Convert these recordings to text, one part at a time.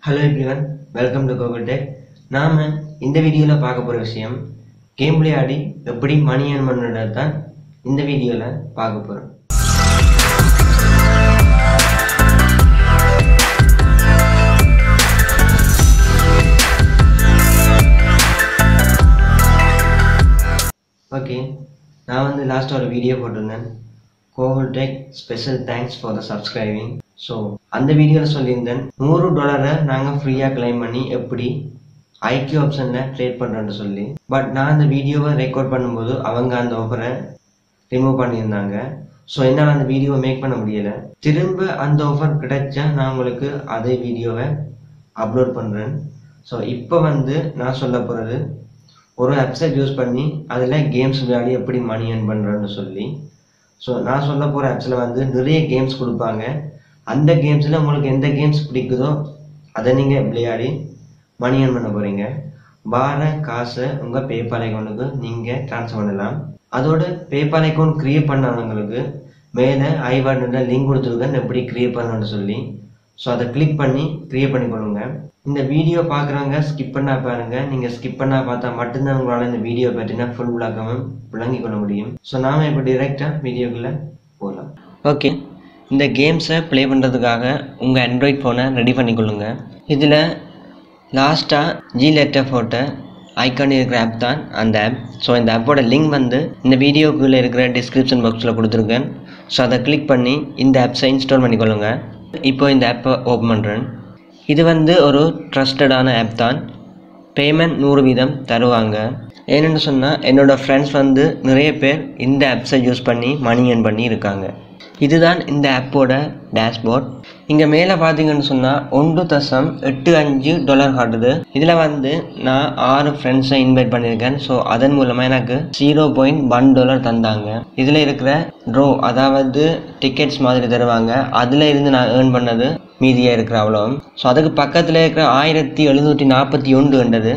hello everyone welcome to Gokul tech நாம் இந்த வீடியோவில் பார்க்க போகிற விஷயம் கேம் விளையாடி எப்படி மணி ஏர்ன் பண்ணுறது தான் இந்த வீடியோவில் பார்க்க போகிறோம் ஓகே நான் வந்து லாஸ்ட்டாக ஒரு வீடியோ போட்டிருந்தேன் Gokul tech special thanks for the subscribing so அந்த வீடியோவில் சொல்லியிருந்தேன் நூறு டாலரை நாங்கள் ஃப்ரீயாக கிளைம் பண்ணி எப்படி ஐக்யூ ஆப்ஷனில் ட்ரேட் பண்ணுறேன்னு சொல்லி பட் நான் அந்த வீடியோவை ரெக்கார்ட் பண்ணும்போது அவங்க அந்த ஆஃபரை ரிமூவ் பண்ணியிருந்தாங்க ஸோ என்னால் அந்த வீடியோவை மேக் பண்ண முடியலை திரும்ப அந்த ஆஃபர் கிடைச்சா நான் உங்களுக்கு அதே வீடியோவை அப்லோட் பண்ணுறேன் ஸோ இப்போ வந்து நான் சொல்ல போகிறது ஒரு வெப்சைட் யூஸ் பண்ணி அதில் கேம்ஸ் விளையாடி எப்படி மணி ஏர்ன் பண்ணுறேன்னு சொல்லி ஸோ நான் சொல்ல போகிற ஆப்ஸில் வந்து நிறைய கேம்ஸ் கொடுப்பாங்க அந்த கேம்ஸில் உங்களுக்கு எந்த கேம்ஸ் பிடிக்குதோ அதை நீங்கள் விளையாடி மணி ஏர்ன் பண்ண போகிறீங்க வார காசை உங்கள் பேபால் அக்கௌண்ட்டுக்கு நீங்கள் ட்ரான்ஸ்ஃபர் பண்ணலாம் அதோட பேபால் அக்கௌண்ட் க்ரியேட் பண்ணவங்களுக்கு மேலே ஐவார்டுன்ற லிங்க் கொடுத்துருக்கேன் எப்படி க்ரியேட் பண்ணணும்னு சொல்லி ஸோ அதை கிளிக் பண்ணி க்ரியேட் பண்ணி கொடுங்க இந்த வீடியோ பார்க்குறவங்க ஸ்கிப் பண்ணா பாருங்க நீங்கள் ஸ்கிப் பண்ணா பார்த்தா மட்டும்தான் உங்களால் இந்த வீடியோ பற்றினா ஃபுல் விளக்கமும் விளங்கிக் கொள்ள முடியும் ஸோ நாம இப்போ டிரெக்டாக வீடியோக்குள்ளே போகலாம் ஓகே இந்த கேம்ஸை ப்ளே பண்ணுறதுக்காக உங்கள் ஆண்ட்ராய்ட் ஃபோனை ரெடி பண்ணிக்கொள்ளுங்க இதில் லாஸ்ட்டாக ஜி லெட்டர் போட்ட ஐக்கான் இருக்கிற ஆப் தான் அந்த ஆப் ஸோ இந்த ஆப்போட லிங்க் வந்து இந்த வீடியோக்குள்ளே இருக்கிற டிஸ்கிரிப்ஷன் பாக்ஸில் கொடுத்துருக்கேன் ஸோ அதை கிளிக் பண்ணி இந்த ஆப்ஸை இன்ஸ்டால் பண்ணிக்கொள்ளுங்க இப்போ இந்த ஆப்பை ஓப்பன் பண்ணுறேன் இது வந்து ஒரு ட்ரஸ்டடான ஆப் தான் பேமெண்ட் நூறு வீதம் தருவாங்க ஏன்னு சொன்னால் என்னோடய ஃப்ரெண்ட்ஸ் வந்து நிறைய பேர் இந்த ஆப்ஸை யூஸ் பண்ணி மணி ஏர்ன் பண்ணி இருக்காங்க இதுதான் இந்த ஆப்போட டேஷ்போர்ட் இங்கே மேலே பார்த்தீங்கன்னு சொன்னால் ஒன்று தசம் எட்டு அஞ்சு டாலர் காட்டுது இதில் வந்து நான் ஆறு ஃப்ரெண்ட்ஸை இன்வைட் பண்ணியிருக்கேன் ஸோ அதன் மூலமாக எனக்கு ஜீரோ பாயிண்ட் ஒன் டாலர் தந்தாங்க இதில் இருக்கிற ட்ரோ அதாவது டிக்கெட்ஸ் மாதிரி தருவாங்க அதில் இருந்து நான் ஏர்ன் பண்ணது மீதியாக இருக்கிற அவ்வளோ ஸோ அதுக்கு பக்கத்தில் இருக்கிற ஆயிரத்தி எழுநூற்றி நாற்பத்தி ஒன்றுன்றது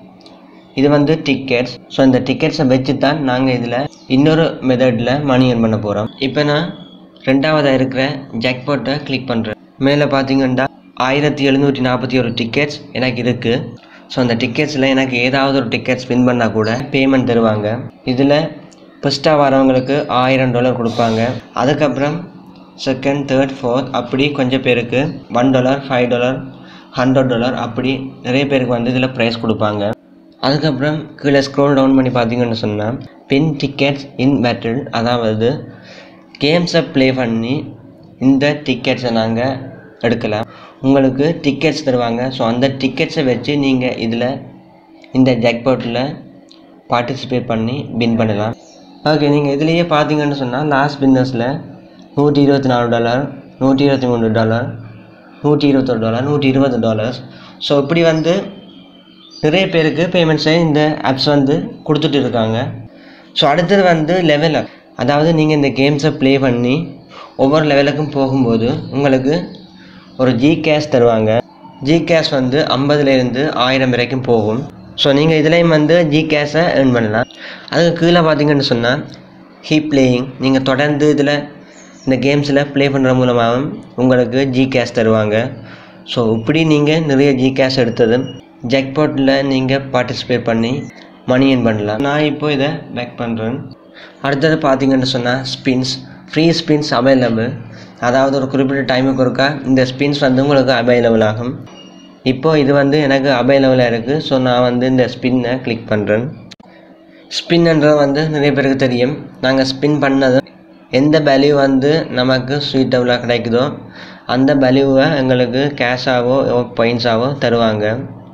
இது வந்து டிக்கெட்ஸ் ஸோ இந்த டிக்கெட்ஸை வச்சு தான் நாங்கள் இதில் இன்னொரு மெத்தடில் மணி ஏர்ன் பண்ண போகிறோம் இப்போ நான் ரெண்டாவதாக இருக்கிற ஜாக்பாட்டை கிளிக் பண்ணுறேன் மேலே பார்த்தீங்கன்னா ஆயிரத்தி எழுநூற்றி நாற்பத்தி ஒரு டிக்கெட்ஸ் எனக்கு இருக்குது ஸோ அந்த டிக்கெட்ஸில் எனக்கு ஏதாவது ஒரு டிக்கெட்ஸ் வின் பண்ணால் கூட பேமெண்ட் தருவாங்க இதில் ஃபஸ்ட்டாக வரவங்களுக்கு ஆயிரம் டாலர் கொடுப்பாங்க அதுக்கப்புறம் செகண்ட் தேர்ட் ஃபோர்த் அப்படி கொஞ்சம் பேருக்கு one dollar five dollar hundred dollar அப்படி நிறைய பேருக்கு வந்து இதில் ப்ரைஸ் கொடுப்பாங்க அதுக்கப்புறம் கீழே ஸ்க்ரோல் டவுன் பண்ணி பார்த்தீங்கன்னு சொன்னால் பின் டிக்கெட்ஸ் இன் பேட்டில் அதாவது கேம்ஸை ப்ளே பண்ணி இந்த டிக்கெட்ஸை நாங்கள் எடுக்கலாம் உங்களுக்கு டிக்கெட்ஸ் தருவாங்க ஸோ அந்த டிக்கெட்ஸை வச்சு நீங்கள் இதில் இந்த ஜாக்பாட்டில் பார்ட்டிசிபேட் பண்ணி வின் பண்ணலாம் ஓகே நீங்கள் இதுலேயே பார்த்தீங்கன்னு சொன்னால் லாஸ்ட் பின்னர்ஸில் நூற்றி இருபத்தி நாலு டாலர் நூற்றி இருபத்தி மூணு டாலர் நூற்றி இருபத்தொரு டாலர் நூற்றி இருபது டாலர்ஸ் ஸோ இப்படி வந்து நிறைய பேருக்கு பேமெண்ட்ஸை இந்த ஆப்ஸ் வந்து கொடுத்துட்டு இருக்காங்க ஸோ அடுத்தது வந்து லெவல் அப் அதாவது நீங்கள் இந்த கேம்ஸை ப்ளே பண்ணி ஒவ்வொரு லெவலுக்கும் போகும்போது உங்களுக்கு ஒரு ஜி கேஷ் தருவாங்க ஜி கேஷ் வந்து ஐம்பதுலேருந்து ஆயிரம் வரைக்கும் போகும் ஸோ நீங்கள் இதுலேயும் வந்து ஜி கேஷை ஏர்ன் பண்ணலாம் அதுக்கு கீழே பார்த்தீங்கன்னு சொன்னால் ஹீப் பிளேயிங் நீங்கள் தொடர்ந்து இதில் இந்த கேம்ஸில் ப்ளே பண்ணுற மூலமாகவும் உங்களுக்கு ஜி கேஷ் தருவாங்க ஸோ இப்படி நீங்கள் நிறைய ஜி கேஷ் எடுத்தது ஜாக்பாட்டில் நீங்கள் பார்ட்டிசிபேட் பண்ணி மணி ஏர்ன் பண்ணலாம் நான் இப்போ இதை பேக் பண்ணுறேன் அடுத்தது பார்த்தீங்கன்னு சொன்னால் ஸ்பின்ஸ் ஃப்ரீ ஸ்பின்ஸ் அவைலபிள் அதாவது ஒரு குறிப்பிட்ட டைமுக்கு ஒருக்கா இந்த ஸ்பின்ஸ் வந்து உங்களுக்கு அவைலபிள் ஆகும் இப்போது இது வந்து எனக்கு அவைலபிளாக இருக்குது ஸோ நான் வந்து இந்த ஸ்பின்னை கிளிக் பண்ணுறேன் ஸ்பின்ன்றது வந்து நிறைய பேருக்கு தெரியும் நாங்கள் ஸ்பின் பண்ணது எந்த வேல்யூ வந்து நமக்கு சூட்டபுளாக கிடைக்குதோ அந்த வேல்யூவை எங்களுக்கு கேஷாவோ பாயிண்ட்ஸாவோ தருவாங்க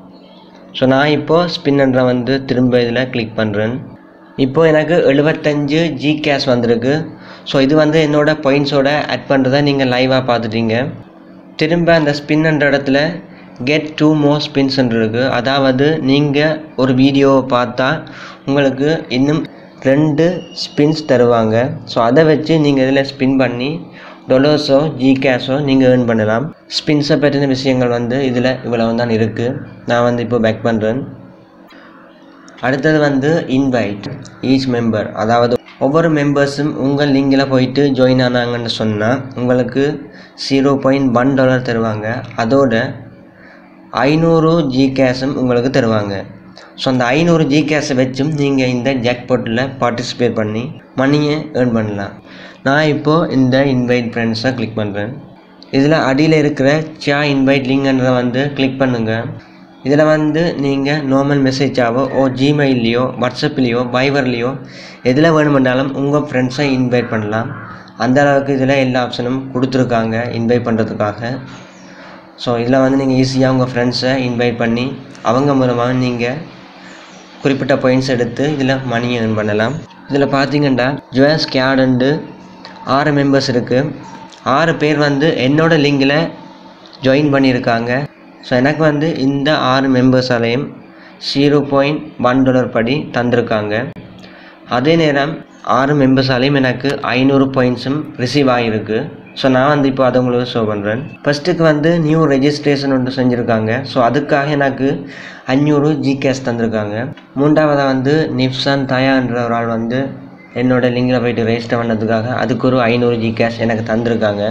ஸோ நான் இப்போது ஸ்பின்ன்ற வந்து திரும்ப இதில் கிளிக் பண்ணுறேன் இப்போது எனக்கு எழுபத்தஞ்சு ஜி கேஷ் வந்திருக்கு ஸோ இது வந்து என்னோடய பாயிண்ட்ஸோட ஆட் பண்ணுறதை நீங்கள் லைவாக பார்த்துட்டீங்க திரும்ப அந்த ஸ்பின்ன்ற இடத்துல கெட் டூ மோர் ஸ்பின்ஸ்ன்னு இருக்குது அதாவது நீங்கள் ஒரு வீடியோவை பார்த்தா உங்களுக்கு இன்னும் ரெண்டு ஸ்பின்ஸ் தருவாங்க ஸோ அதை வச்சு நீங்கள் இதில் ஸ்பின் பண்ணி டொலர்ஸோ ஜி கேஷோ நீங்கள் ஏர்ன் பண்ணலாம் ஸ்பின்ஸை பற்றின விஷயங்கள் வந்து இதில் இவ்வளவு தான் இருக்குது நான் வந்து இப்போ பேக் பண்ணுறேன் அடுத்தது வந்து இன்வைட் ஈச் மெம்பர் அதாவது ஒவ்வொரு மெம்பர்ஸும் உங்கள் லிங்கில் போயிட்டு ஜாயின் ஆனாங்கன்னு சொன்னால் உங்களுக்கு ஜீரோ பாயிண்ட் ஒன் டாலர் தருவாங்க அதோட ஐநூறு ஜி கேஷும் உங்களுக்கு தருவாங்க ஸோ அந்த ஐநூறு ஜி கேஷை வச்சும் நீங்கள் இந்த ஜாக்பாட்டில் பார்ட்டிசிபேட் பண்ணி மணியை ஏர்ன் பண்ணலாம் நான் இப்போது இந்த இன்வைட் ஃப்ரெண்ட்ஸை கிளிக் பண்ணுறேன் இதில் அடியில் இருக்கிற சா இன்வைட் லிங்க்ன்றதை வந்து கிளிக் பண்ணுங்கள் இதில் வந்து நீங்கள் நார்மல் மெசேஜாவோ ஓ ஜிமெயிலையோ வாட்ஸ்அப்லேயோ வைவர்லேயோ எதில் வேணுமென்றாலும் உங்கள் ஃப்ரெண்ட்ஸை இன்வைட் பண்ணலாம் அந்த அளவுக்கு இதில் எல்லா ஆப்ஷனும் கொடுத்துருக்காங்க இன்வைட் பண்ணுறதுக்காக ஸோ இதில் வந்து நீங்கள் ஈஸியாக உங்கள் ஃப்ரெண்ட்ஸை இன்வைட் பண்ணி அவங்க மூலமாக நீங்கள் குறிப்பிட்ட பாயிண்ட்ஸ் எடுத்து இதில் மணியை earn பண்ணலாம் இதில் பார்த்தீங்கன்னா ஜுவஸ் கேடுண்டு ஆறு மெம்பர்ஸ் இருக்குது ஆறு பேர் வந்து என்னோட லிங்கில் ஜாயின் பண்ணியிருக்காங்க ஸோ எனக்கு வந்து இந்த ஆறு மெம்பர்ஸாலையும் ஜீரோ பாயிண்ட் ஒன் டாலர் படி தந்திருக்காங்க அதே நேரம் ஆறு மெம்பர்ஸாலையும் எனக்கு ஐநூறு பாயிண்ட்ஸும் ரிசீவ் ஆகிருக்கு ஸோ நான் வந்து இப்போ அதை உங்களுக்கு ஷோ பண்ணுறேன் ஃபஸ்ட்டுக்கு வந்து நியூ ரெஜிஸ்ட்ரேஷன் ஒன்று செஞ்சுருக்காங்க ஸோ அதுக்காக எனக்கு அஞ்சூறு ஜி கேஷ் தந்திருக்காங்க மூன்றாவதாக வந்து நிப்சான் தயான்ற ஒரு ஆள் வந்து என்னோட லிங்கில் போயிட்டு ரெஜிஸ்டர் பண்ணதுக்காக அதுக்கு ஒரு ஐநூறு ஜி கேஷ் எனக்கு தந்திருக்காங்க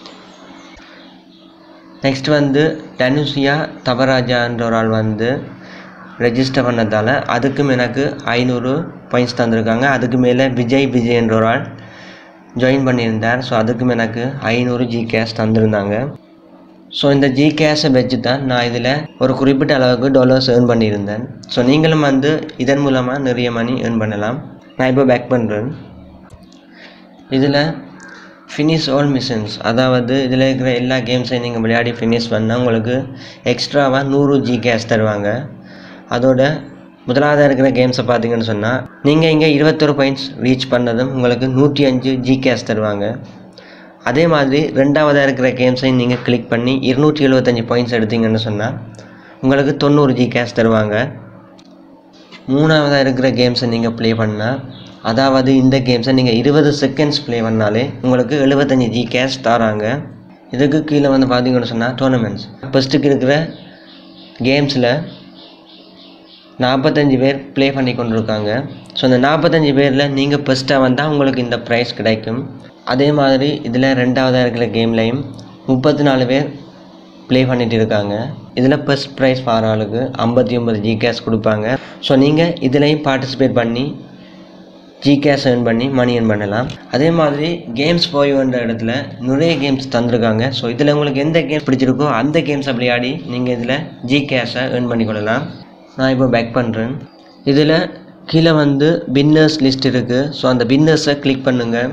நெக்ஸ்ட் வந்து தனுஷியா தபராஜான்ற ஒரு ஆள் வந்து ரெஜிஸ்டர் பண்ணதால் அதுக்கும் எனக்கு ஐநூறு பாயிண்ட்ஸ் தந்திருக்காங்க அதுக்கு மேலே விஜய் விஜய் என்ற ஒரு ஆள் ஜாயின் பண்ணியிருந்தார் ஸோ அதுக்கும் எனக்கு ஐநூறு ஜி கேஷ் தந்திருந்தாங்க ஸோ இந்த ஜி கேஷை வச்சு தான் நான் இதில் ஒரு குறிப்பிட்ட அளவுக்கு டாலர்ஸ் ஏர்ன் பண்ணியிருந்தேன் ஸோ நீங்களும் வந்து இதன் மூலமாக நிறைய மணி ஏர்ன் பண்ணலாம் நான் இப்போ பேக் பண்ணுறேன் இதில் ஃபினிஷ் ஆல் மிஷன்ஸ் அதாவது இதில் இருக்கிற எல்லா கேம்ஸையும் நீங்கள் விளையாடி ஃபினிஷ் பண்ணால் உங்களுக்கு எக்ஸ்ட்ராவாக நூறு ஜி கேஷ் தருவாங்க அதோட முதலாவதாக இருக்கிற கேம்ஸை பார்த்தீங்கன்னு சொன்னால் நீங்கள் இங்கே இருபத்தொரு பாயிண்ட்ஸ் ரீச் பண்ணதும் உங்களுக்கு நூற்றி அஞ்சு ஜி கேஷ் தருவாங்க அதே மாதிரி ரெண்டாவதாக இருக்கிற கேம்ஸையும் நீங்கள் கிளிக் பண்ணி இருநூற்றி எழுபத்தஞ்சி பாயிண்ட்ஸ் எடுத்தீங்கன்னு சொன்னால் உங்களுக்கு தொண்ணூறு ஜி கேஷ் தருவாங்க மூணாவதாக இருக்கிற கேம்ஸை நீங்கள் ப்ளே பண்ணால் அதாவது இந்த கேம்ஸை நீங்கள் இருபது செகண்ட்ஸ் ப்ளே பண்ணாலே உங்களுக்கு எழுபத்தஞ்சி ஜி கேஷ் தராங்க இதுக்கு கீழே வந்து பார்த்தீங்கன்னு சொன்னால் டோர்னமெண்ட்ஸ் ஃபஸ்ட்டுக்கு இருக்கிற கேம்ஸில் நாற்பத்தஞ்சு பேர் ப்ளே பண்ணி கொண்டிருக்காங்க ஸோ அந்த நாற்பத்தஞ்சு பேரில் நீங்கள் ஃபஸ்ட்டாக வந்தால் உங்களுக்கு இந்த ப்ரைஸ் கிடைக்கும் அதே மாதிரி இதில் ரெண்டாவதாக இருக்கிற கேம்லையும் முப்பத்தி நாலு பேர் ப்ளே பண்ணிட்டு இருக்காங்க இதில் ஃபஸ்ட் ப்ரைஸ் ஃபார் ஆளுக்கு ஐம்பத்தி ஒம்பது ஜி கேஷ் கொடுப்பாங்க ஸோ நீங்கள் இதுலேயும் பார்ட்டிசிபேட் பண்ணி ஜி கேஷ் earn பண்ணி மணி earn பண்ணலாம் அதே மாதிரி கேம்ஸ் போய் வந்த இடத்துல நிறைய கேம்ஸ் தந்திருக்காங்க ஸோ இதில் உங்களுக்கு எந்த கேம் பிடிச்சிருக்கோ அந்த கேம்ஸை விளையாடி நீங்கள் இதில் ஜி கேஷை earn பண்ணிக்கொள்ளலாம் நான் இப்போ பேக் பண்ணுறேன் இதில் கீழே வந்து வின்னர்ஸ் லிஸ்ட் இருக்குது ஸோ அந்த வின்னர்ஸை கிளிக் பண்ணுங்கள்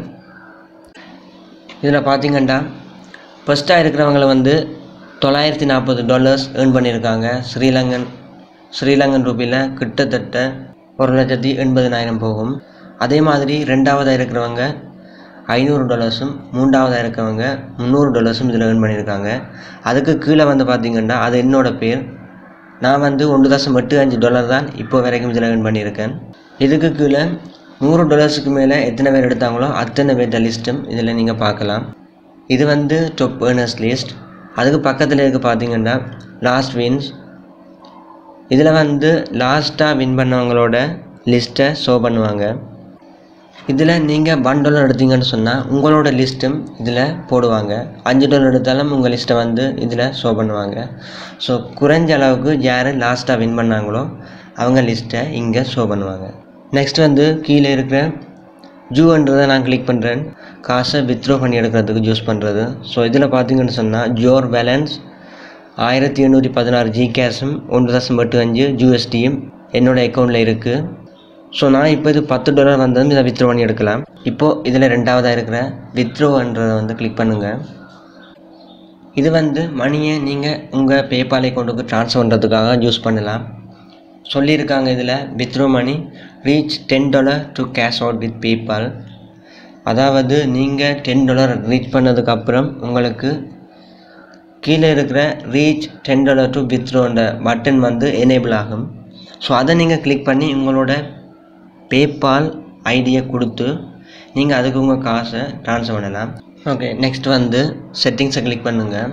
இதில் பார்த்தீங்கன்னா ஃபஸ்ட்டாக இருக்கிறவங்கள வந்து தொள்ளாயிரத்தி நாற்பது டாலர்ஸ் earn பண்ணியிருக்காங்க ஸ்ரீலங்கன் ஸ்ரீலங்கன் ரூபியில் கிட்டத்தட்ட ஒரு லட்சத்தி எண்பதினாயிரம் போகும் அதே மாதிரி ரெண்டாவதாக இருக்கிறவங்க ஐநூறு டாலர்ஸும் மூன்றாவதாக இருக்கிறவங்க முந்நூறு டாலர்ஸும் இதில் earn பண்ணியிருக்காங்க அதுக்கு கீழே வந்து பார்த்தீங்கன்னா அது என்னோட பேர் நான் வந்து ஒன்று தசம் எட்டு அஞ்சு டாலர் தான் இப்போ வரைக்கும் இதில் earn பண்ணியிருக்கேன் இதுக்கு கீழே நூறு டாலர்ஸுக்கு மேலே எத்தனை பேர் எடுத்தாங்களோ அத்தனை பேர்த்த லிஸ்ட்டும் இதில் நீங்கள் பார்க்கலாம் இது வந்து டாப் ஏர்னர்ஸ் லிஸ்ட் அதுக்கு பக்கத்தில் இருக்க பார்த்தீங்கன்னா லாஸ்ட் வின்ஸ் இதில் வந்து லாஸ்ட்டாக வின் பண்ணவங்களோட லிஸ்ட்டை ஷோ பண்ணுவாங்க இதில் நீங்கள் ஒன் டாலர் எடுத்தீங்கன்னு சொன்னால் உங்களோட லிஸ்ட்டும் இதில் போடுவாங்க அஞ்சு டாலர் எடுத்தாலும் உங்கள் லிஸ்ட்டை வந்து இதில் ஷோ பண்ணுவாங்க ஸோ குறைஞ்ச அளவுக்கு யார் லாஸ்ட்டாக வின் பண்ணாங்களோ அவங்க லிஸ்ட்டை இங்கே ஷோ பண்ணுவாங்க நெக்ஸ்ட் வந்து கீழே இருக்கிற ஜூன்றதை நான் கிளிக் பண்ணுறேன் காசை வித்ட்ரா பண்ணி எடுக்கிறதுக்கு யூஸ் பண்ணுறது ஸோ இதில் பார்த்தீங்கன்னு சொன்னால் ஜோர் பேலன்ஸ் ஆயிரத்தி எண்ணூற்றி பதினாறு ஜி கேஷும் ஒன்று தசம் எட்டு அஞ்சு ஜிஎஸ்டியும் என்னோடய அக்கௌண்ட்டில் இருக்குது ஸோ நான் இப்போ இது பத்து டாலர் வந்ததும் இதை வித்ட்ரா பண்ணி எடுக்கலாம் இப்போது இதில் ரெண்டாவதாக இருக்கிற வித்ட்ரோன்றதை வந்து கிளிக் பண்ணுங்கள் இது வந்து மணியை நீங்கள் உங்கள் பேபால் அக்கௌண்ட்டுக்கு ட்ரான்ஸ்ஃபர் பண்ணுறதுக்காக யூஸ் பண்ணலாம் சொல்லியிருக்காங்க இதில் withdraw money reach ten dollar to cash out with PayPal அதாவது நீங்கள் டென் டாலர் ரீச் பண்ணதுக்கப்புறம் உங்களுக்கு கீழே இருக்கிற ரீச் டென் டாலர் டு வித்ரோன்ற பட்டன் வந்து எனேபிள் ஆகும் ஸோ அதை நீங்கள் கிளிக் பண்ணி உங்களோட பேபால் ஐடியை கொடுத்து நீங்கள் அதுக்கு உங்கள் காசை ட்ரான்ஸ்ஃபர் பண்ணலாம் ஓகே நெக்ஸ்ட் வந்து செட்டிங்ஸை கிளிக் பண்ணுங்கள்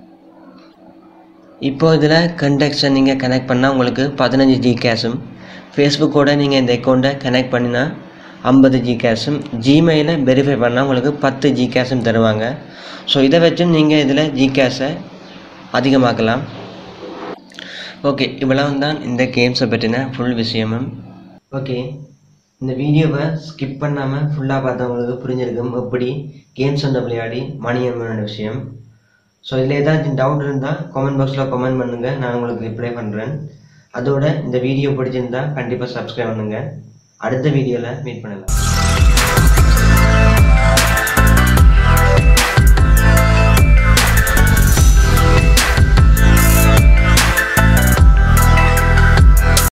இப்போ இதில் கண்டெக்ட்ஸை நீங்கள் கனெக்ட் பண்ணால் உங்களுக்கு பதினஞ்சு ஜி கேஷும் ஃபேஸ்புக்கோட நீங்கள் இந்த அக்கௌண்ட்டை கனெக்ட் பண்ணினா ஐம்பது ஜி கேஷும் ஜிமெயிலை வெரிஃபை பண்ணால் உங்களுக்கு பத்து ஜி கேஷும் தருவாங்க ஸோ இதை வச்சும் நீங்கள் இதில் ஜி கேஷை அதிகமாக்கலாம் ஓகே இவ்வளவு தான் இந்த கேம்ஸை பற்றின ஃபுல் விஷயமும் ஓகே இந்த வீடியோவை ஸ்கிப் பண்ணாமல் ஃபுல்லாக பார்த்தவங்களுக்கு புரிஞ்சிருக்கும் எப்படி கேம்ஸ் வந்து விளையாடி மணி எம்மனோட விஷயம் ஸோ இதில் ஏதாச்சும் டவுட் இருந்தால் கமெண்ட் பாக்ஸில் கமெண்ட் பண்ணுங்கள் நான் உங்களுக்கு ரிப்ளை பண்ணுறேன் அதோட இந்த வீடியோ பிடிச்சிருந்தா கண்டிப்பாக சப்ஸ்கிரைப் பண்ணுங்கள் அடுத்த வீடியோவில் மீட் பண்ணலாம்